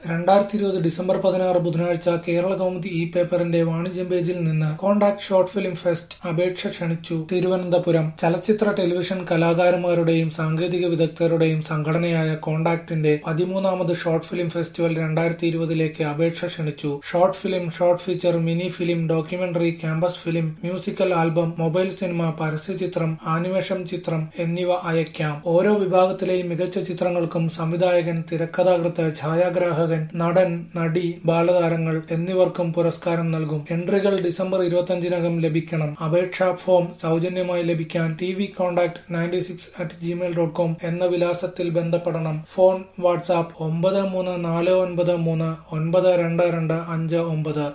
രണ്ടായിരത്തി ഇരുപത് ഡിസംബർ പതിനാറ് ബുധനാഴ്ച കേരള കൗമുദി ഇ പേപ്പറിന്റെ വാണിജ്യം പേജിൽ നിന്ന് കോണ്ടാക്ട് ഷോർട്ട് ഫിലിം ഫെസ്റ്റ് അപേക്ഷ ക്ഷണിച്ചു തിരുവനന്തപുരം ചലച്ചിത്ര ടെലിവിഷൻ കലാകാരന്മാരുടെയും സാങ്കേതിക വിദഗ്ധരുടെയും സംഘടനയായ കോണ്ടാക്ടിന്റെ പതിമൂന്നാമത് ഷോർട്ട് ഫിലിം ഫെസ്റ്റിവൽ രണ്ടായിരത്തി ഇരുപതിലേക്ക് അപേക്ഷ ക്ഷണിച്ചു short film short feature mini film documentary campus film musical album mobile cinema പരസ്യചിത്രം ആനിമേഷൻ ചിത്രം എന്നിവ അയക്കാം ഓരോ വിഭാഗത്തിലെയും മികച്ച ചിത്രങ്ങൾക്കും സംവിധായകൻ തിരക്കഥാകൃത്ത് ഛായാഗ്രാഹകൻ നടൻ നടി ബാലതാരങ്ങൾ എന്നിവർക്കും പുരസ്കാരം നൽകും എൻട്രികൾ ഡിസംബർ ഇരുപത്തിയഞ്ചിനകം ലഭിക്കണം അപേക്ഷാ ഫോം സൗജന്യമായി ലഭിക്കാൻ T V contact ninety six at Gmail dot com എന്ന വിലാസത്തിൽ ബന്ധപ്പെടണം ഫോൺ വാട്സാപ്പ് ഒമ്പത് മൂന്ന് നാല് ഒൻപത് മൂന്ന് ഒൻപത് രണ്ട് രണ്ട് അഞ്ച് ഒമ്പത്